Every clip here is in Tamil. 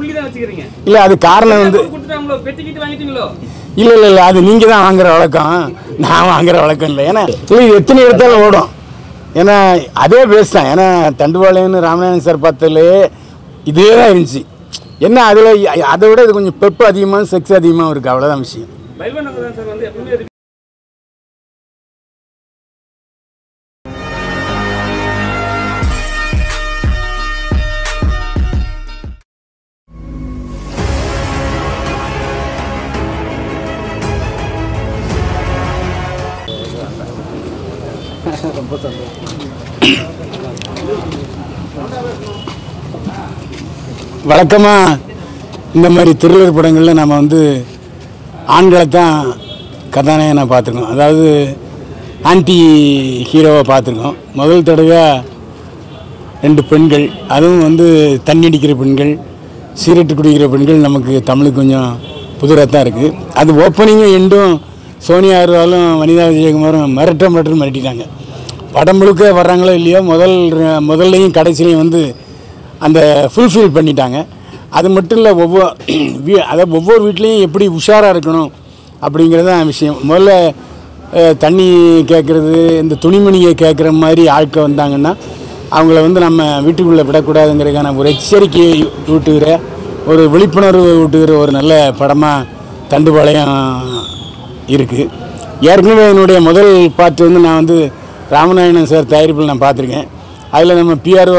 புள்ளி தான் வச்சுக்கிறீங்க இல்லை அது காரணம் வந்து கொடுத்துட்டாங்களோ பெட்டி கிட்டு வாங்கிட்டீங்களோ இல்லை இல்லை இல்லை அது நீங்கள் தான் வாங்குற வழக்கம் நான் வாங்குற வழக்கம் இல்லை ஏன்னா இல்லை இது எத்தனை எடுத்தாலும் ஓடும் ஏன்னா அதே பேஸ் தான் ஏன்னா தண்டுபாளையம்னு ராமநாதன் சார் பார்த்ததுலே இதே தான் இருந்துச்சு என்ன அதில் அதை விட இது கொஞ்சம் பெப்பு அதிகமாக செக்ஸ் அதிகமாக இருக்குது அவ்வளோதான் விஷயம் பைல்வான் தான் சார் வந்து எப்பவுமே இருக்கு வழக்கமாக இந்த மாதிரி திருவிழர் படங்களில் நம்ம வந்து ஆண்களை தான் கதாநாயகனை பார்த்துருக்கோம் அதாவது ஆன்டி ஹீரோவை பார்த்துருக்கோம் முதல் தடவையாக ரெண்டு பெண்கள் அதுவும் வந்து தண்ணி அடிக்கிற பெண்கள் சீரட்டு குடிக்கிற பெண்கள் நமக்கு தமிழுக்கு கொஞ்சம் புதுராக தான் இருக்குது அது ஓப்பனிங்கும் எண்டும் சோனியா அகர்வாலும் வனிதா விஜயகுமாரும் மிரட்ட மிரட்டு மிரட்டிட்டாங்க படம் முழுக்க வர்றாங்களோ இல்லையோ முதல் முதல்லையும் கடைசிலையும் வந்து அந்த ஃபுல்ஃபில் பண்ணிட்டாங்க அது மட்டும் இல்லை ஒவ்வொரு வீ அதாவது ஒவ்வொரு வீட்லேயும் எப்படி உஷாராக இருக்கணும் அப்படிங்கிறது தான் விஷயம் முதல்ல அஹ், தண்ணி கேட்குறது இந்த துணிமணியை கேட்குற மாதிரி ஆட்கள் வந்தாங்கன்னா அவங்கள வந்து நம்ம வீட்டுக்குள்ளே விடக்கூடாதுங்கிறதுக்கான ஒரு எச்சரிக்கையை ஊட்டுகிற ஒரு விழிப்புணர்வு ஊட்டுகிற ஒரு நல்ல படமாக தண்டுபாளையம் இருக்குது ஏற்கனவே என்னுடைய முதல் பாட்டு வந்து நான் வந்து ராமநாயணன் சார் தயாரிப்பில் நான் பார்த்துருக்கேன் அதில் நம்ம பிஆர்ஓ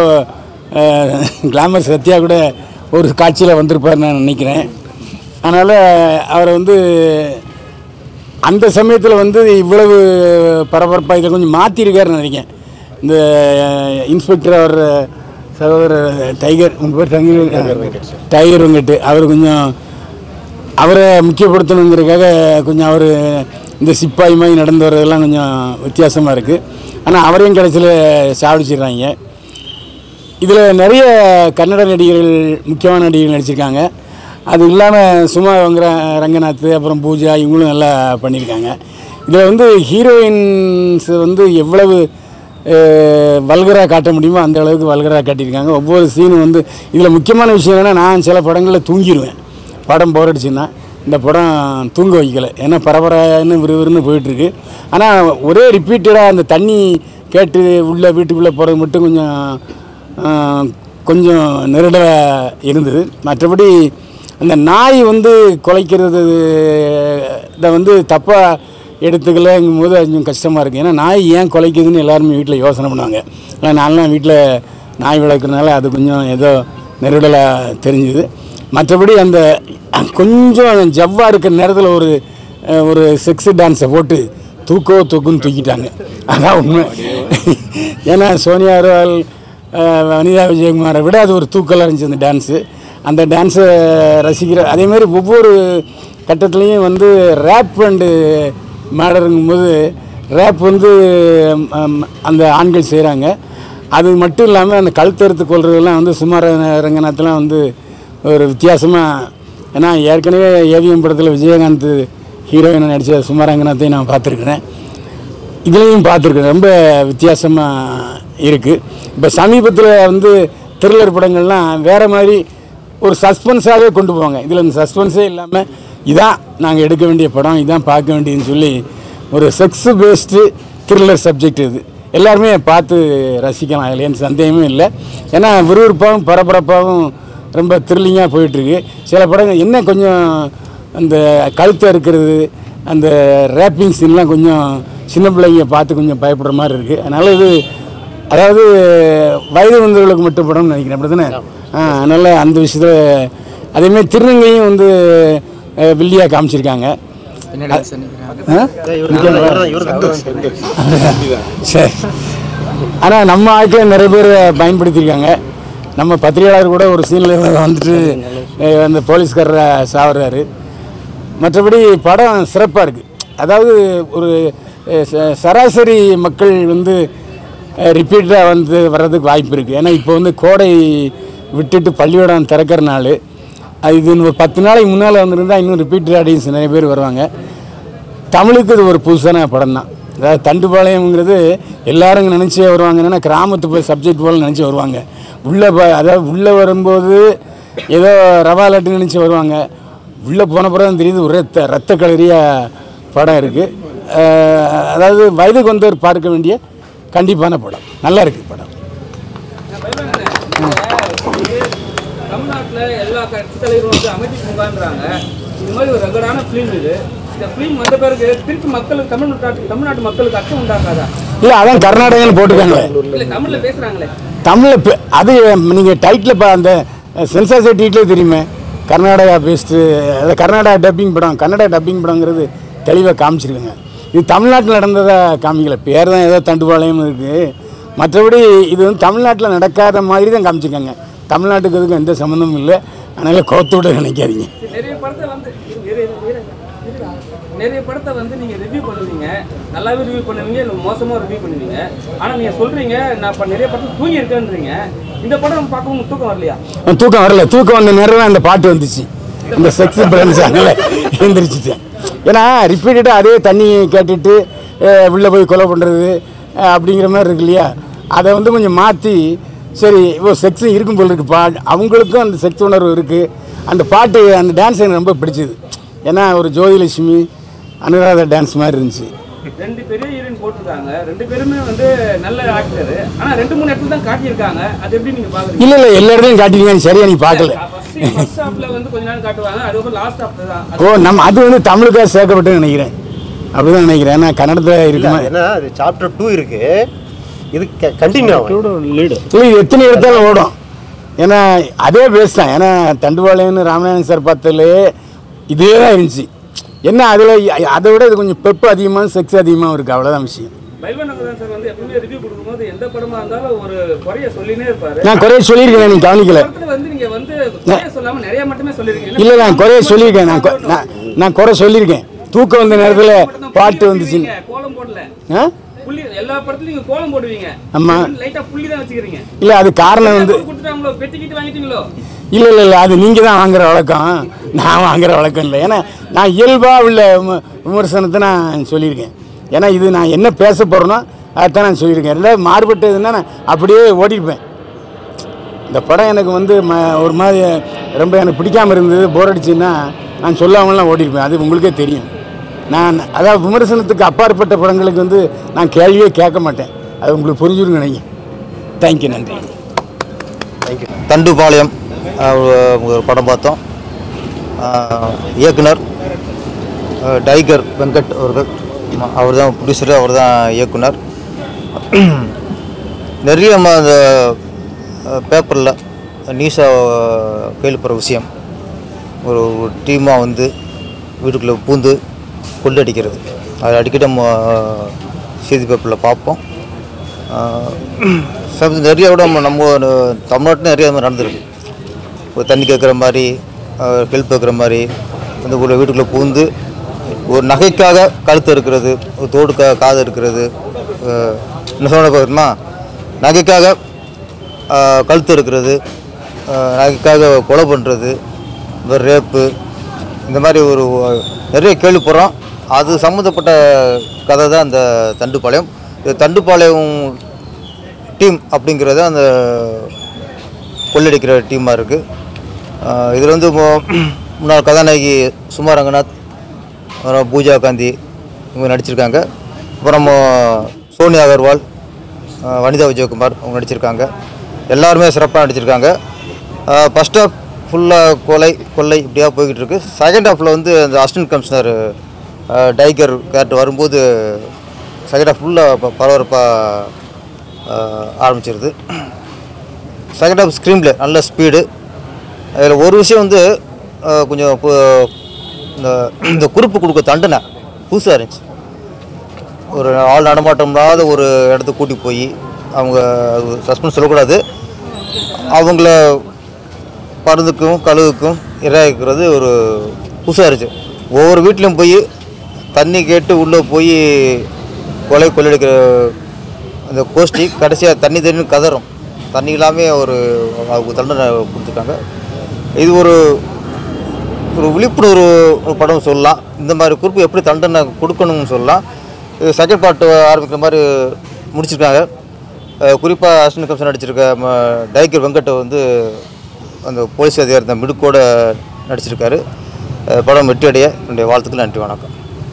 கிளாமர் சத்யா கூட ஒரு காட்சியில் வந்திருப்பார் நான் நினைக்கிறேன் அதனால் அவரை வந்து அந்த சமயத்தில் வந்து இவ்வளவு பரபரப்பாக இதை கொஞ்சம் மாற்றிருக்காருன்னு நினைக்கிறேன் இந்த இன்ஸ்பெக்டர் அவர் சகோதரர் டைகர் உங்கள் பேர் டைகர் டைகர் வெங்கட் அவர் கொஞ்சம் அவரை முக்கியப்படுத்தணுங்கிறதுக்காக கொஞ்சம் அவர் இந்த சிப்பாய் மாதிரி நடந்து வர்றதெல்லாம் கொஞ்சம் வித்தியாசமாக இருக்குது ஆனால் அவரையும் கடைசியில் சாவடிச்சிடுறாங்க இதில் நிறைய கன்னட நடிகர்கள் முக்கியமான நடிகர்கள் நடிச்சிருக்காங்க அது இல்லாமல் சும்மா வங்கிற ரங்கநாத் அப்புறம் பூஜா இவங்களும் நல்லா பண்ணியிருக்காங்க இதில் வந்து ஹீரோயின்ஸ் வந்து எவ்வளவு வல்கராக காட்ட முடியுமோ அந்த அளவுக்கு வல்கராக காட்டியிருக்காங்க ஒவ்வொரு சீனும் வந்து இதில் முக்கியமான விஷயம் என்னென்னா நான் சில படங்களில் தூங்கிடுவேன் படம் போர் அடிச்சுன்னா இந்த படம் தூங்க வைக்கல ஏன்னா பரபரன்னு விறுவிறுன்னு போயிட்டுருக்கு ஆனால் ஒரே ரிப்பீட்டடாக அந்த தண்ணி கேட்டு உள்ள வீட்டுக்குள்ளே போகிறது மட்டும் கொஞ்சம் ஆஹ், கொஞ்சம் நெருடலாக இருந்தது மற்றபடி அந்த நாய் வந்து குலைக்கிறது இதை வந்து தப்பாக எடுத்துக்கலங்கும் போது அது கொஞ்சம் கஷ்டமாக இருக்குது ஏன்னா நாய் ஏன் குலைக்குதுன்னு எல்லாருமே வீட்டில் யோசனை பண்ணுவாங்க ஆனால் நான்லாம் வீட்டில் நாய் வளர்க்குறதுனால அது கொஞ்சம் ஏதோ நெருடலாக தெரிஞ்சுது மற்றபடி அந்த கொஞ்சம் ஜவ்வாக இருக்கிற நேரத்தில் ஒரு அஹ், ஒரு செக்ஸு டான்ஸை போட்டு தூக்கோ தூக்குன்னு தூக்கிட்டாங்க அதான் உண்மை ஏன்னா சோனியா அகர்வால் அஹ், வனிதா விஜயகுமாரை விட அது ஒரு தூக்கலாக இருந்துச்சு அந்த டான்ஸு அந்த டான்ஸை ரசிக்கிற அதே மாதிரி ஒவ்வொரு கட்டத்துலேயும் வந்து ரேப் அண்டு மேடருங்கும்போது ரேப் வந்து ம், அந்த ஆண்கள் செய்கிறாங்க அது மட்டும் இல்லாமல் அந்த கழுத்தறுத்து கொள்றதெல்லாம் வந்து சுமார ரங்கநாத்லாம் வந்து ஒரு வித்தியாசமாக ஏன்னா ஏற்கனவே ஏவிஎம் படத்தில் விஜயகாந்த் ஹீரோயினை நடித்த சுமாரங்கநாத்தையும் நான் பார்த்துருக்குறேன் இதுலேயும் பார்த்துருக்கேன் ரொம்ப வித்தியாசமாக இருக்குது இப்போ சமீபத்தில் வந்து த்ரில்லர் படங்கள்லாம் வேறு மாதிரி ஒரு சஸ்பென்ஸாகவே கொண்டு போவாங்க இதில் இந்த சஸ்பென்ஸே இல்லாமல் இதான் நாங்கள் எடுக்க வேண்டிய படம் இதான் பார்க்க வேண்டியதுன்னு சொல்லி ஒரு செக்ஸ் பேஸ்டு த்ரில்லர் சப்ஜெக்ட் இது எல்லாருமே பார்த்து ரசிக்கலாம் அதில் எந்த சந்தேகமே இல்லை ஏன்னா விறுவிறுப்பாகவும் பரபரப்பாகவும் ரொம்ப த்ரில்லிங்காக போயிட்டுருக்கு சில படங்கள் என்ன கொஞ்சம் அந்த கழுத்தை இருக்கிறது அந்த ரேப்பிங் சீன்லாம் கொஞ்சம் சின்ன பிள்ளைங்க பார்த்து கொஞ்சம் பயப்படுற மாதிரி இருக்குது அதனால் இது அதாவது வயது வந்தவர்களுக்கு மட்டும் படம்னு நினைக்கிறேன் அப்படி தானே ஆ அதனால் அந்த விஷயத்தில் அதேமாதிரி திருநங்கையும் வந்து அஹ், வில்லியாக காமிச்சிருக்காங்க ஆ? சரி ஆனால் நம்ம ஆட்கள் நிறைய பேர் பயன்படுத்தியிருக்காங்க நம்ம பத்திரிகையாளர் கூட ஒரு சீனில் வந்துட்டு அஹ், அந்த போலீஸ்காரரை சாவறாரு மற்றபடி படம் சிறப்பாக இருக்குது அதாவது ஒரு அஹ், ச- சராசரி மக்கள் வந்து ரிப்பீட்டாக வந்து வர்றதுக்கு வாய்ப்பு இருக்குது ஏன்னா இப்போ வந்து கோடை விட்டுட்டு பள்ளிக்கூடம் திறக்கிற நாள் அது இது ஒரு பத்து நாளைக்கு முன்னால் வந்திருந்தால் இன்னும் ரிப்பீட்டட் ஆடியன்ஸ் நிறைய பேர் வருவாங்க தமிழுக்கு இது ஒரு புதுசான படம் தான் அதாவது தண்டுபாளையம்ங்கிறது எல்லாரும் நினச்சி வருவாங்க என்னன்னா கிராமத்து போய் சப்ஜெக்ட் போல் நினச்சி வருவாங்க உள்ளே ப அதாவது உள்ளே வரும்போது ஏதோ ரவா லட்டு நினச்சி வருவாங்க உள்ளே போன பிறகு தான் தெரியுது ஒரு ரத்த ரத்த கலரியா படம் இருக்குது அதாவது வயதுக்கு வந்தவர் பார்க்க வேண்டிய கண்டிப்பான படம் நல்லா இருக்குது படம் தமிழ்நாட்டில் எல்லா கட்சி தலைவரும் வந்து அமைதி பூங்கான்றாங்க இது மாதிரி ஒரு ரெகடான ஃபிலிம் இது இந்த ஃபிலிம் வந்த பிறகு திருப்பி மக்களுக்கு தமிழ்நாட்டு தமிழ்நாட்டு மக்களுக்கு அச்சம் உண்டாக்காதா இல்லை அதான் கர்நாடகான்னு போட்டிருக்காங்களே இல்லை தமிழில் பேசுகிறாங்களே தமிழில் பே- அது நீங்கள் டைட்டில் இப்போ அந்த சென்சார் டைட்டிலே தெரியுமே கர்நாடகா பேஸ்டு அது கர்நாடகா டப்பிங் படம் கன்னடா டப்பிங் படங்கிறது தெளிவாக காமிச்சிருக்காங்க இது தமிழ்நாட்டில் நடந்ததா காமிக்கல பேர் தான் ஏதோ தண்டுபாளையம் இருக்குது மற்றபடி இது வந்து தமிழ்நாட்டில் நடக்காத மாதிரி தான் காமிச்சிருக்காங்க தமிழ்நாட்டுக்கு இதுக்கும் எந்த சம்மந்தமும் இல்லை அதனால் கோத்தோட நினைக்காதீங்க நிறைய படத்தை வந்து இரு, இரு, இரு, இரு. நிறைய படத்தை வந்து நீங்கள் ரிவ்யூ பண்ணுவீங்க நல்லாவே ரிவ்யூ பண்ணுவீங்க இல்லை மோசமாக ரிவ்யூ பண்ணுவீங்க ஆனால் நீங்கள் சொல்கிறீங்க நான் இப்போ நிறைய படத்தில் தூங்கி இருக்கேன்றீங்க இந்த படம் பார்க்கவும் உங்களுக்கு தூக்கம் வரலையா தூக்கம் வரல தூக்கம் வந்த நேரம் தான் அந்த பாட்டு வந்துச்சு இந்த செக்ஸ் பிரான்ஸ் அதனால் எழுந்திரிச்சிட்டேன் ஏன்னா ரிப்பீட்டடாக அதே தண்ணி கேட்டுட்டு அஹ், உள்ளே போய் கொலை பண்ணுறது அப்படிங்கிற மாதிரி இருக்கு இல்லையா அதை வந்து கொஞ்சம் மாற்றி சரி ஓ செக்ஸ் இருக்கும் போல் இருக்கு பா அவங்களுக்கும் அந்த செக்ஸ் உணர்வு இருக்குது அந்த பாட்டு அந்த டான்ஸ் எனக்கு ரொம்ப பிடிச்சது ஏன்னா ஒரு ஜோதிலட்சுமி அனுராதா டான்ஸ் மாதிரி இருந்துச்சு ரெண்டு பெரிய ஹீரோயின் போட்டிருக்காங்க ரெண்டு பேருமே வந்து நல்ல ஆக்டர் ஆனால் ரெண்டு மூணு இடத்துல தான் காட்டியிருக்காங்க அது எப்படி நீங்கள் பார்க்குறீங்க இல்லை இல்லை எல்லா இடத்துலையும் காட்டிருக்காங்க சரியா நீ பார்க்கல ஃபர்ஸ்ட் ஃபர்ஸ்ட் ஹாஃப்ல வந்து கொஞ்ச நேரம் காட்டுவாங்க அதுக்கப்புறம் லாஸ்ட் ஹாஃப்ல தான் ஓ நம்ம அது வந்து தமிழுக்காக சேர்க்கப்பட்டு நினைக்கிறேன் அப்படிதான் நினைக்கிறேன் ஏன்னா கன்னடத்தில் இருக்குமா ஏன்னா அது சாப்டர் டூ இருக்கு இது கண்டினியூ ஆகும் இல்லை இது எத்தனை எடுத்தாலும் ஓடும் ஏன்னா அதே பேஸ் தான் ஏன்னா தண்டுவாளையன்னு ராமநாதன் சார் பார்த்ததுலே இதே தான் இருந்துச்சு என்ன அதில் அதை விட இது கொஞ்சம் பெப்பு அதிகமாக செக்ஸ் அதிகமாக இருக்குது அவ்வளோதான் விஷயம் பைல்வன் நகரன் சார் வந்து எப்பவுமே ரிவ்யூ கொடுக்கும்போது எந்த படமா இருந்தாலும் ஒரு குறைய சொல்லினே இருப்பாரு நான் குறைய சொல்லியிருக்கேன் நீ கவனிக்கல படத்துல வந்து நீங்க வந்து குறைய சொல்லாம நிறைய மட்டுமே சொல்லிருக்கீங்க இல்லை நான் குறைய சொல்லியிருக்கேன் நான் கொ- நான் நான் குறை சொல்லியிருக்கேன் தூக்கம் வந்த நேரத்தில் பாட்டு வந்துச்சுன்னு கோலம் போடல ஆ புள்ளி எல்லா படத்துலயும் நீங்க கோலம் போடுவீங்க ஆமா. லைட்டா புள்ளி தான் வச்சுக்கிறீங்க இல்லை அது காரணம் வந்து கொடுத்துட்டாங்களோ பெட்டிக்கிட்டு வாங்கிட்டீங்களோ இல்லை இல்லை இல்லை அது நீங்கள் தான் வாங்குற வழக்கம் நான் வாங்குற வழக்கம் இல்லை ஏன்னா நான் இயல்பாக உள்ள விம- விமர்சனத்தை நான் சொல்லியிருக்கேன் ஏன்னா இது நான் என்ன பேச போகிறேனோ அதைத்தான் நான் சொல்லியிருக்கேன் ரெண்டாவது மாறுபட்டதுன்னா நான் அப்படியே ஓடிருப்பேன் இந்த படம் எனக்கு வந்து ம ஒரு மாதிரி ரொம்ப எனக்கு பிடிக்காம இருந்தது போர் அடிச்சுன்னா நான் சொல்லாமலாம் ஓடிருப்பேன் அது உங்களுக்கே தெரியும் நான் அதாவது விமர்சனத்துக்கு அப்பாற்பட்ட படங்களுக்கு வந்து நான் கேள்வியே கேட்க மாட்டேன் அது உங்களுக்கு புரிஞ்சுருங்க நினைக்கிறேன் தேங்க்யூ நன்றி தேங்க்யூ தண்டுபாளையம் அஹ், ஒரு படம் பார்த்தோம் அஹ், இயக்குனர் அஹ், டைகர் வெங்கட் அவர்கள் அவர் தான் ப்ரொடியூசர் அவர் தான் இயக்குனர் நிறைய நம்ம அந்த பேப்பரில் நியூஸாக கேள்விப்படுற விஷயம் ஒரு ஒரு டீமாக வந்து வீட்டுக்குள்ளே பூந்து கொள்ளடிக்கிறது அது அடிக்கடி நம்ம செய்தி பேப்பரில் பார்ப்போம் சம் நிறைய விட நம்ம நம்ம தமிழ்நாட்டில் நிறைய அது மாதிரி நடந்திருக்கு ஒரு தண்ணி கேட்குற மாதிரி ஹெல்ப் கேட்குற மாதிரி அந்த ஒரு வீட்டுக்குள்ளே பூந்து ஒரு நகைக்காக கழுத்து இருக்கிறது ஒரு தோடு கா காது இருக்கிறது அஹ், என்ன சொல்ல பார்க்கணுமா நகைக்காக அஹ், கழுத்து இருக்கிறது அஹ், நகைக்காக கொலை பண்ணுறது இந்த ரேப்பு இந்த மாதிரி ஒரு அஹ், நிறைய கேள்விப்படுறோம் அது சம்மந்தப்பட்ட கதை தான் அந்த தண்டுப்பாளையம் இது தண்டுப்பாளையம் டீம் அப்படிங்கிறது அந்த கொள்ளடிக்கிற டீமாக இருக்குது இதில் வந்து மு- முன்னாள் கதாநாயகி சுமா ரங்கநாத் அப்புறம் பூஜா காந்தி இவங்க நடிச்சிருக்காங்க அப்புறம் சோனியா அகர்வால் அஹ் வனிதா விஜயகுமார் அவங்க நடிச்சிருக்காங்க எல்லாருமே சிறப்பாக நடிச்சிருக்காங்க ஃபஸ்ட் ஹாஃப் ஃபுல்லாக கொலை கொள்ளை இப்படியா போய்கிட்டு இருக்கு செகண்ட் ஹாஃபில் வந்து அந்த அசிஸ்டன்ட் கமிஷனர் டைகர் கேரக்டர் வரும்போது செகண்ட் ஹாஃப் ஃபுல்லாக பரபரப்பாக ஆரம்பிச்சிருது செகண்ட் ஹாஃப் ஸ்க்ரீனில் நல்ல ஸ்பீடு அதில் ஒரு விஷயம் வந்து அஹ், கொஞ்சம் பு- இந்த இந்த குறிப்பு கொடுக்க தண்டனை புதுசாக இருந்துச்சு ஒரு ஆள் நடமாட்டம் இல்லாத ஒரு இடத்துக்கு கூட்டி போய் அவங்க சஸ்பென்ஸ் சொல்லக்கூடாது அவங்கள பருந்துக்கும் கழுவுக்கும் இரையாக்கிறது ஒரு புதுசாக இருந்துச்சு ஒவ்வொரு வீட்லேயும் போய் தண்ணி கேட்டு உள்ளே போய் கொலை கொள்ளடிக்கிற அந்த கோஷ்டி கடைசியாக தண்ணி தண்ணி கதறும் தண்ணி இல்லாமல் ஒரு அவங்க தண்டனை கொடுத்துருக்காங்க இது ஒரு ஒரு விழிப்புணர்வு ஒரு படம் சொல்லலாம் இந்த மாதிரி குறிப்பு எப்படி தண்டனை கொடுக்கணும்னு சொல்லலாம் இது செகண்ட் பார்ட் ஆரம்பிக்கிற மாதிரி முடிச்சிருக்காங்க குறிப்பாக அஸ்வினி கம்சன் நடிச்சிருக்க ம- டைகர் வெங்கட்டை வந்து அந்த போலீஸ் அதிகாரி தான் மிடுக்கோட நடிச்சிருக்காரு அஹ் படம் வெற்றி அடைய என்னுடைய வாழ்த்துக்கள் நன்றி வணக்கம்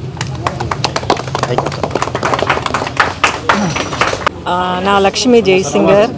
ஆ, நான் லக்ஷ்மி ஜெய்சிங்கர்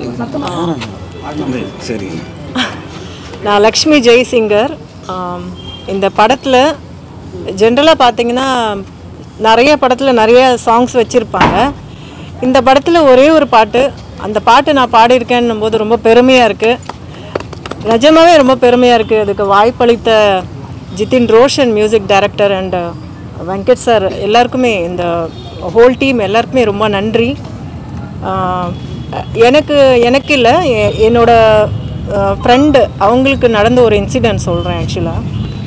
சரி நான் லக்ஷ்மி ஜெய்சிங்கர் ஆம், இந்த படத்தில் ஜென்ரலாக பார்த்தீங்கன்னா நிறைய படத்தில் நிறைய சாங்ஸ் வச்சுருப்பாங்க இந்த படத்தில் ஒரே ஒரு பாட்டு அந்த பாட்டு நான் பாடியிருக்கேன்னும் போது ரொம்ப பெருமையாக இருக்குது நிஜமாவே ரொம்ப பெருமையாக இருக்குது அதுக்கு வாய்ப்பளித்த Jithin Roshan music director and Venkat sir எல்லாருக்குமே இந்த ஹோல் டீம் எல்லாருக்குமே ரொம்ப நன்றி ஆஹ் எனக்கு எனக்கு இல்லை எ- என்னோட ஃப்ரெண்டு அவங்களுக்கு நடந்த ஒரு இன்சிடென்ட் சொல்கிறேன் ஆக்சுவலாக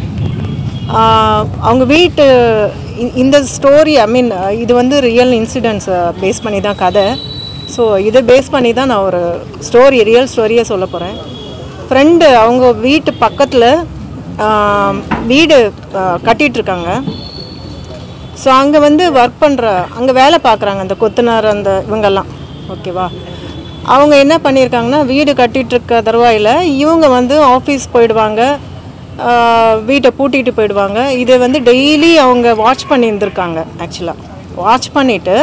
அவங்க வீட்டு இ- இந்த ஸ்டோரி ஐ மீன் இது வந்து ரியல் இன்சிடென்ட்ஸை பேஸ் பண்ணி தான் கதை ஸோ இதை பேஸ் பண்ணி தான் நான் ஒரு ஸ்டோரி ரியல் ஸ்டோரியை சொல்ல போகிறேன் ஃப்ரெண்டு அவங்க வீட்டு பக்கத்தில் வீடு ஆஹ் கட்டிட்டு இருக்காங்க ஸோ அங்கே வந்து ஒர்க் பண்ணுற அங்கே வேலை பார்க்குறாங்க அந்த கொத்தனார் அந்த இவங்கெல்லாம் ஓகேவா அவங்க என்ன பண்ணியிருக்காங்கன்னா வீடு கட்டிட்டு இருக்க தருவாயில் இவங்க வந்து ஆஃபீஸ் போயிடுவாங்க ஆஹ் வீட்டை பூட்டிட்டு போயிடுவாங்க இதை வந்து டெய்லி அவங்க வாட்ச் பண்ணியிருந்திருக்காங்க ஆக்சுவலாக வாட்ச் பண்ணிவிட்டு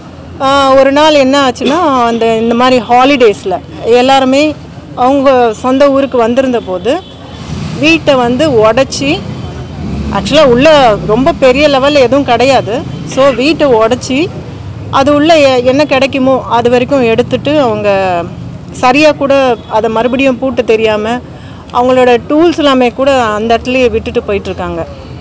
ஒரு நாள் என்ன ஆச்சுன்னா அந்த இந்த மாதிரி ஹாலிடேஸில் எல்லாருமே அவங்க சொந்த ஊருக்கு வந்திருந்த போது வீட்டை வந்து உடச்சி ஆக்சுவலாக உள்ள ரொம்ப பெரிய லெவலில் எதுவும் கிடையாது ஸோ வீட்டை உடச்சி அது உள்ள எ- என்ன கிடைக்குமோ அது வரைக்கும் எடுத்துட்டு அவங்க சரியாக கூட அதை மறுபடியும் பூட்டு தெரியாமல் அவங்களோட டூல்ஸ் எல்லாமே கூட அந்த இடத்துலயே விட்டுட்டு போயிட்டுருக்காங்க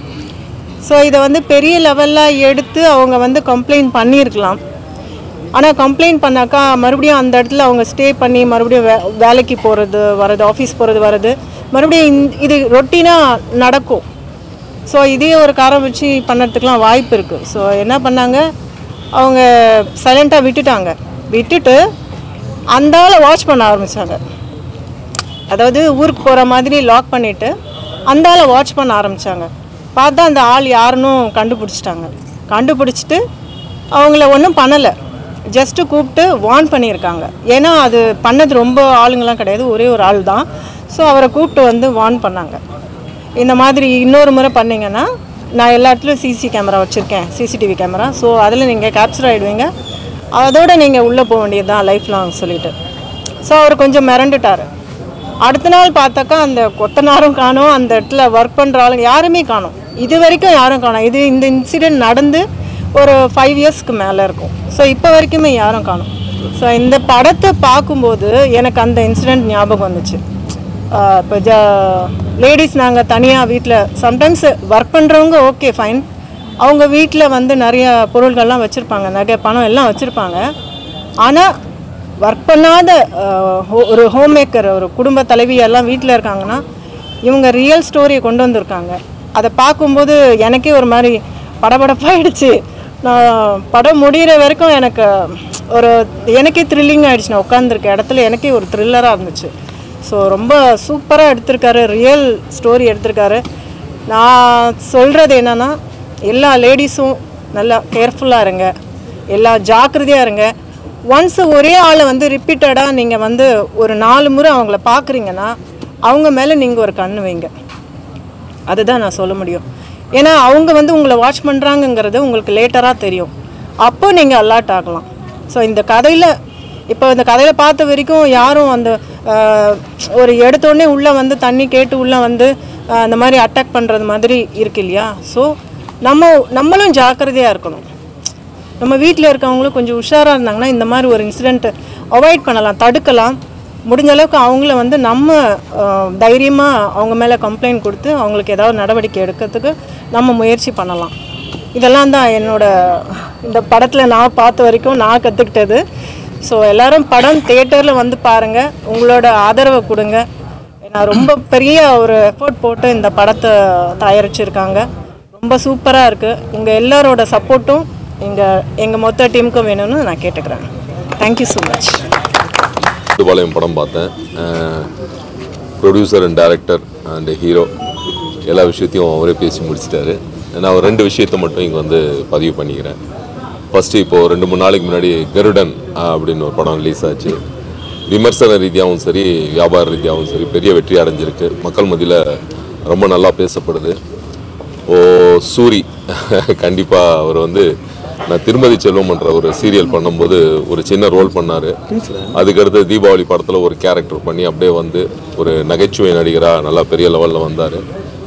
ஸோ இதை வந்து பெரிய லெவலில் எடுத்து அவங்க வந்து கம்ப்ளைண்ட் பண்ணியிருக்கலாம் ஆனால் கம்ப்ளைண்ட் பண்ணாக்கா மறுபடியும் அந்த இடத்துல அவங்க ஸ்டே பண்ணி மறுபடியும் வே வேலைக்கு போகிறது வர்றது ஆஃபீஸ் போகிறது வர்றது மறுபடியும் இந்த- இது ரொட்டீனாக நடக்கும் ஸோ இதே ஒரு காரம் வச்சு பண்ணுறதுக்குலாம் வாய்ப்பு இருக்குது ஸோ என்ன பண்ணாங்க அவங்க சைலண்ட்டாக விட்டுட்டாங்க விட்டுட்டு அந்த ஆளை வாட்ச் பண்ண ஆரம்பித்தாங்க அதாவது ஊருக்கு போகிற மாதிரி லாக் பண்ணிவிட்டு அந்த ஆளை வாட்ச் பண்ண ஆரம்பித்தாங்க பார்த்தா அந்த ஆள் யாருன்னு கண்டுபிடிச்சிட்டாங்க கண்டுபிடிச்சிட்டு அவங்கள ஒன்றும் பண்ணலை ஜஸ்ட்டு கூப்பிட்டு வார்ன் பண்ணியிருக்காங்க ஏன்னா அது பண்ணது ரொம்ப ஆளுங்கெல்லாம் கிடையாது ஒரே ஒரு ஆள் தான் ஸோ அவரை கூப்பிட்டு வந்து வார்ன் பண்ணாங்க இந்த மாதிரி இன்னொரு முறை பண்ணீங்கன்னா நான் எல்லா இடத்துலையும் சிசி கேமரா வச்சுருக்கேன் சிசிடிவி கேமரா ஸோ அதில் நீங்கள் கேப்சர் ஆகிடுவீங்க அதோட நீங்கள் உள்ளே போக வேண்டியது தான் லைஃப் லாங் சொல்லிட்டு ஸோ அவர் கொஞ்சம் மிரண்டுட்டார் அடுத்த நாள் பார்த்தாக்கா அந்த கொத்தனாரும் காணோம் அந்த இடத்துல ஒர்க் பண்ணுற ஆளுங்க யாருமே காணோம் இது வரைக்கும் யாரும் காணோம் இது இந்த இன்சிடெண்ட் நடந்து ஒரு ஃபைவ் இயர்ஸ்க்கு மேலே இருக்கும் ஸோ இப்போ வரைக்குமே யாரும் காணோம் ஸோ இந்த படத்தை பார்க்கும்போது எனக்கு அந்த இன்சிடெண்ட் ஞாபகம் வந்துச்சு இப்போ ஜ லேடிஸ் நாங்கள் தனியாக வீட்டில் சம்டைம்ஸ் ஒர்க் பண்ணுறவங்க ஓகே ஃபைன் அவங்க வீட்டில் வந்து நிறைய பொருள்கள்லாம் வச்சுருப்பாங்க நகை பணம் எல்லாம் வச்சுருப்பாங்க ஆனால் ஒர்க் பண்ணாத அஹ், ஹோ- ஒரு ஹோம் மேக்கர் ஒரு குடும்ப தலைவி எல்லாம் வீட்டில் இருக்காங்கன்னா இவங்க ரியல் ஸ்டோரியை கொண்டு வந்திருக்காங்க அதை பார்க்கும்போது எனக்கே ஒரு மாதிரி படபடப்பாயிடுச்சு நான் படம் முடிகிற வரைக்கும் எனக்கு ஒரு எனக்கே த்ரில்லிங் ஆயிடுச்சு நான் உட்காந்துருக்க இடத்துல எனக்கே ஒரு த்ரில்லராக இருந்துச்சு ஸோ ரொம்ப சூப்பராக எடுத்திருக்காரு ரியல் ஸ்டோரி எடுத்திருக்காரு நான் சொல்கிறது என்னென்னா எல்லா லேடிஸும் நல்லா கேர்ஃபுல்லாக இருங்க எல்லா ஜாக்கிரதையாக இருங்க ஒன்ஸ் ஒரே ஆளை வந்து ரிப்பீட்டடாக நீங்கள் வந்து ஒரு நாலு முறை அவங்கள பார்க்குறீங்கன்னா அவங்க மேலே நீங்கள் ஒரு கண்ணு வைங்க அதுதான் நான் சொல்ல முடியும் ஏன்னா அவங்க வந்து உங்களை வாட்ச் பண்ணுறாங்கங்கிறது உங்களுக்கு லேட்டராக தெரியும் அப்போ நீங்கள் அலர்ட் ஆகலாம் ஸோ இந்த கதையில் இப்போ இந்த கதையில் பார்த்த வரைக்கும் யாரும் அந்த ஆஹ், ஒரு எடுத்தோடனே உள்ளே வந்து தண்ணி கேட்டு உள்ளே வந்து ஆஹ், இந்த மாதிரி அட்டாக் பண்ணுறது மாதிரி இருக்கு இல்லையா ஸோ நம்ம நம்மளும் ஜாக்கிரதையாக இருக்கணும் நம்ம வீட்டில் இருக்கவங்களும் கொஞ்சம் உஷாராக இருந்தாங்கன்னா இந்த மாதிரி ஒரு இன்சிடெண்ட்டை அவாய்ட் பண்ணலாம் தடுக்கலாம் முடிஞ்ச அளவுக்கு அவங்கள வந்து நம்ம தைரியமாக அவங்க மேலே கம்ப்ளைண்ட் கொடுத்து அவங்களுக்கு ஏதாவது நடவடிக்கை எடுக்கிறதுக்கு நம்ம முயற்சி பண்ணலாம் இதெல்லாம் தான் என்னோட இந்த படத்தில் நான் பார்த்த வரைக்கும் நான் கற்றுக்கிட்டது ஸோ எல்லாரும் படம் தியேட்டரில் வந்து பாருங்கள் உங்களோட ஆதரவை கொடுங்க நான் ரொம்ப பெரிய ஒரு எஃபோர்ட் போட்டு இந்த படத்தை தயாரிச்சிருக்காங்க ரொம்ப சூப்பராக இருக்குது உங்கள் எல்லாரோட சப்போர்ட்டும் எங்கள் எங்கள் மொத்த டீமுக்கும் வேணும்னு நான் கேட்டுக்கிறேன் தேங்க்யூ ஸோ மச் பாளையம் படம் பார்த்தேன் producer and director and hero எல்லா விஷயத்தையும் அவரே பேசி முடிச்சிட்டாரு நான் ஒரு ரெண்டு விஷயத்தை மட்டும் இங்கே வந்து பதிவு பண்ணிக்கிறேன் ஃபஸ்ட்டு இப்போது ரெண்டு மூணு நாளைக்கு முன்னாடி கருடன் அப்படின்னு ஒரு படம் ரிலீஸ் ஆச்சு விமர்சன ரீதியாகவும் சரி வியாபார ரீதியாகவும் சரி பெரிய வெற்றி அடைஞ்சிருக்கு மக்கள் மத்தியில் ரொம்ப நல்லா பேசப்படுது ஓ சூரி கண்டிப்பாக அவர் வந்து நான் திருமதி செல்வம்ன்ற ஒரு சீரியல் பண்ணும்போது ஒரு சின்ன ரோல் பண்ணார் அதுக்கடுத்து தீபாவளி படத்தில் ஒரு கேரக்டர் பண்ணி அப்படியே வந்து ஒரு நகைச்சுவை நடிகராக நல்லா பெரிய லெவலில் வந்தார்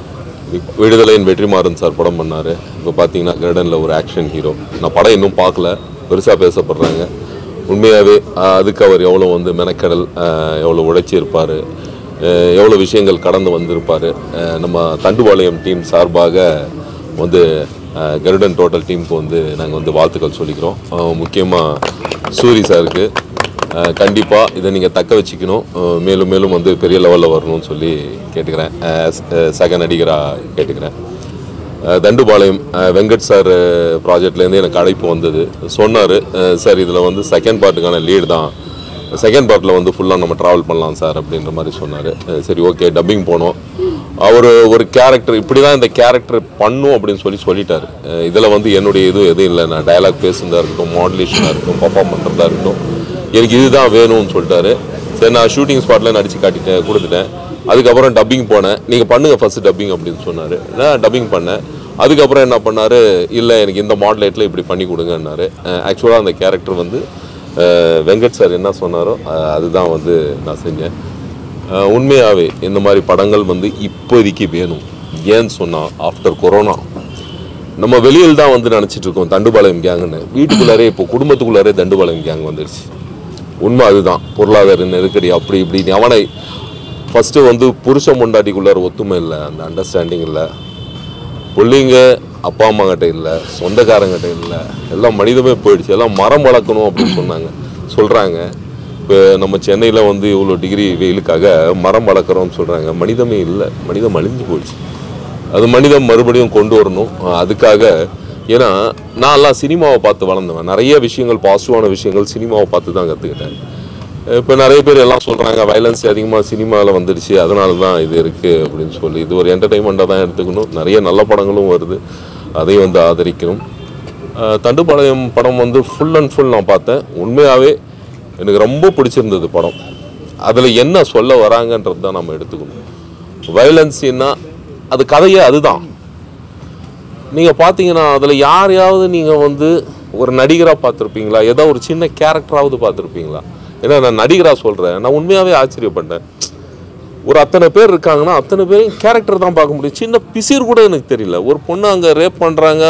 விடுதலையின் வெற்றிமாறன் சார் படம் பண்ணார் இப்போ பார்த்தீங்கன்னா கர்டனில் ஒரு ஆக்ஷன் ஹீரோ நான் படம் இன்னும் பார்க்கல பெருசாக பேசப்படுறாங்க உண்மையாகவே அதுக்கு அவர் எவ்வளோ வந்து மெனக்கடல் ஆஹ், எவ்வளோ உழைச்சி இருப்பார் எவ்வளோ விஷயங்கள் கடந்து வந்திருப்பார் நம்ம தண்டுபாளையம் டீம் சார்பாக வந்து ஆஹ், கருடன் டோட்டல் டீமுக்கு வந்து நாங்கள் வந்து வாழ்த்துக்கள் சொல்லிக்கிறோம் முக்கியமாக சூரி சாருக்கு அஹ் கண்டிப்பா இதை நீங்க தக்க வச்சுக்கணும் அஹ் மேலும் மேலும் வந்து பெரிய லெவல்ல வரணும்னு சொல்லி கேட்டுக்கிறேன் அஹ் ஸ்- அஹ் சக நடிகரா கேட்டுக்கிறேன் அஹ் தண்டுபாளையம் அஹ் வெங்கட் சார் ப்ராஜெக்ட்லேருந்து எனக்கு அழைப்பு வந்தது சொன்னார் சார் இதில் வந்து செகண்ட் பார்ட்டுக்கான லீடு தான் செகண்ட் பார்ட்டில் வந்து ஃபுல்லாக நம்ம ட்ராவல் பண்ணலாம் சார் அப்படின்ற மாதிரி சொன்னார் சரி ஓகே டப்பிங் போனோம் அவர் ஒரு கேரக்டர் இப்படி தான் இந்த கேரக்டர் பண்ணும் அப்படின்னு சொல்லி சொல்லிட்டார் இதில் வந்து என்னுடைய இது எதுவும் இல்லை நான் டயலாக் பேசுனதா இருக்கட்டும் மாடுலேஷனாக இருக்கட்டும் பர்ஃபார்ம் பண்ணுறதா இருக்கட்டும் எனக்கு இதுதான் வேணும்னு சொல்லிட்டாரு சரி நான் ஷூட்டிங் ஸ்பாட்டில் நடிச்சு காட்டிட்டேன் கொடுத்துட்டேன் அதுக்கப்புறம் டப்பிங் போனேன் நீங்கள் பண்ணுங்கள் ஃபஸ்ட்டு டப்பிங் அப்படின்னு சொன்னார் நான் டப்பிங் பண்ணேன் அதுக்கப்புறம் என்ன பண்ணார் இல்லை எனக்கு இந்த மாடலேட்டில் இப்படி பண்ணி கொடுங்கன்னாரு ஆக்சுவலாக அந்த கேரக்டர் வந்து அஹ், வெங்கட் சார் என்ன சொன்னாரோ அஹ், அதுதான் வந்து நான் செஞ்சேன் அஹ், உண்மையாகவே இந்த மாதிரி படங்கள் வந்து இப்போதைக்கு வேணும் ஏன்னு சொன்னால் ஆஃப்டர் கொரோனா நம்ம வெளியில் தான் வந்து நினச்சிட்டு இருக்கோம் தண்டுபாளையம் கேங்குன்னு வீட்டுக்குள்ளாரே இப்போ குடும்பத்துக்குள்ளாரே தண்டுபாளையம் கேங் வந்துடுச்சு உண்மை அதுதான் பொருளாதார நெருக்கடி அப்படி இப்படின்னு அவனை ஃபஸ்ட்டு வந்து புருஷன் பொண்டாட்டிக்குள்ளார ஒத்துமை இல்லை அந்த அண்டர்ஸ்டாண்டிங் இல்லை பிள்ளைங்க அப்பா அம்மா கிட்ட இல்லை சொந்தக்காரங்கிட்ட இல்லை எல்லாம் மனிதமே போயிடுச்சு எல்லாம் மரம் வளர்க்கணும் அப்படின்னு சொன்னாங்க சொல்கிறாங்க இப்போ நம்ம சென்னையில் வந்து இவ்வளோ டிகிரி வெயிலுக்காக மரம் வளர்க்குறோம்னு சொல்கிறாங்க மனிதமே இல்லை மனிதம் அழிஞ்சு போயிடுச்சு அது மனிதம் மறுபடியும் கொண்டு வரணும் அஹ் அதுக்காக ஏன்னா நான்லாம் சினிமாவை பார்த்து வளர்ந்தவன் நிறைய விஷயங்கள் பாசிட்டிவான விஷயங்கள் சினிமாவை பார்த்து தான் கற்றுக்கிட்டேன் இப்போ நிறைய பேர் எல்லாம் சொல்கிறாங்க வயலன்ஸ் அதிகமாக சினிமாவில் வந்துடுச்சு அதனால தான் இது இருக்குது அப்படின்னு சொல்லி இது ஒரு என்டர்டைன்மெண்ட்டாக தான் எடுத்துக்கணும் நிறைய நல்ல படங்களும் வருது அதையும் வந்து ஆதரிக்கணும் அஹ் தண்டுப்பாளையம் படம் வந்து ஃபுல் அண்ட் ஃபுல் நான் பார்த்தேன் உண்மையாகவே எனக்கு ரொம்ப பிடிச்சிருந்தது படம் அதில் என்ன சொல்ல வராங்கன்றது தான் நம்ம எடுத்துக்கணும் வயலன்ஸ்னா அது கதையே அதுதான் நீங்கள் பார்த்தீங்கன்னா அதில் யாரையாவது நீங்கள் வந்து ஒரு நடிகராக பார்த்துருப்பீங்களா ஏதோ ஒரு சின்ன கேரக்டராவது பார்த்துருப்பீங்களா ஏன்னா நான் நடிகராக சொல்கிறேன் நான் உண்மையாகவே ஆச்சரியப்பட்டேன் ஒரு அத்தனை பேர் இருக்காங்கன்னா அத்தனை பேரும் கேரக்டர் தான் பார்க்க முடியும் சின்ன பிசிர் கூட எனக்கு தெரியல ஒரு பொண்ணு அங்கே ரேப் பண்ணுறாங்க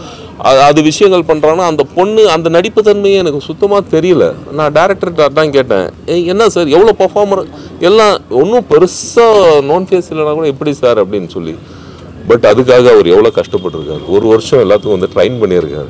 அது விஷயங்கள் பண்ணுறாங்கன்னா அந்த பொண்ணு அந்த நடிப்பு தன்மையே எனக்கு சுத்தமாக தெரியல நான் டேரக்டர்கிட்ட தான் கேட்டேன் "ஏய், என்ன சார் எவ்வளோ பர்ஃபார்மர் எல்லாம் ஒன்றும் பெருசாக நோன் ஃபேஸ் இல்லைனா கூட எப்படி சார் அப்படின்னு சொல்லி பட் அதுக்காக அவர் எவ்வளோ கஷ்டப்பட்டிருக்காரு ஒரு வருஷம் எல்லாத்துக்கும் வந்து ட்ரைன் பண்ணியிருக்காரு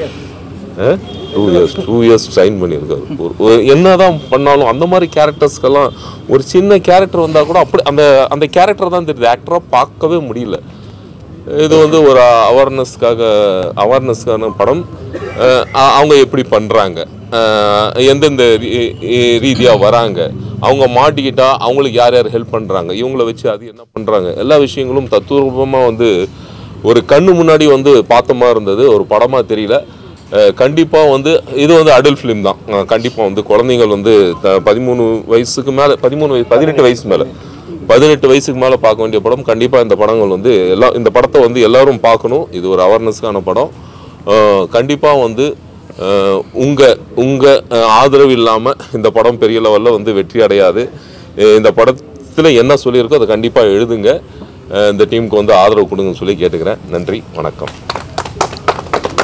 two years two years train பண்ணியிருக்காரு ஒரு ஒரு என்னதான் பண்ணாலும் அந்த மாதிரி கேரக்டர்ஸ்க்கெல்லாம் ஒரு சின்ன கேரக்டர் வந்தால் கூட அப்படி அந்த அந்த கேரக்டர் தான் தெரியுது ஆக்டராக பார்க்கவே முடியல இது வந்து ஒரு அவேர்னஸ்க்காக அவேர்னஸ்க்கான படம் அஹ் அ- அவங்க எப்படி பண்ணுறாங்க எந்தெந்த ரீதியாக வராங்க அவங்க மாட்டிக்கிட்டா அவங்களுக்கு யார் யார் ஹெல்ப் பண்ணுறாங்க இவங்கள வச்சு அது என்ன பண்ணுறாங்க எல்லா விஷயங்களும் தத்துரூபமாக வந்து ஒரு கண்ணு முன்னாடி வந்து பார்த்த மாதிரி இருந்தது ஒரு படமாக தெரியல கண்டிப்பாக வந்து இது வந்து அடல்ட் ஃபிலிம் தான் கண்டிப்பாக வந்து குழந்தைங்கள் வந்து த- பதிமூணு வயசுக்கு மேலே பதிமூணு வயசு பதினெட்டு வயசு மேலே பதினெட்டு வயசுக்கு மேலே பார்க்க வேண்டிய படம் கண்டிப்பாக இந்த படங்கள் வந்து எல்லா இந்த படத்தை வந்து எல்லாரும் பார்க்கணும் இது ஒரு அவேர்னஸ்க்கான படம் கண்டிப்பாக வந்து அஹ், உங்க உங்க அஹ், ஆதரவு இல்லாமல் இந்த படம் பெரிய லெவலில் வந்து வெற்றி அடையாது அஹ் இந்த படத்தில் என்ன சொல்லியிருக்கோ அதை கண்டிப்பாக எழுதுங்க அஹ் இந்த டீமுக்கு வந்து ஆதரவு கொடுங்கன்னு சொல்லி கேட்டுக்கிறேன் நன்றி வணக்கம்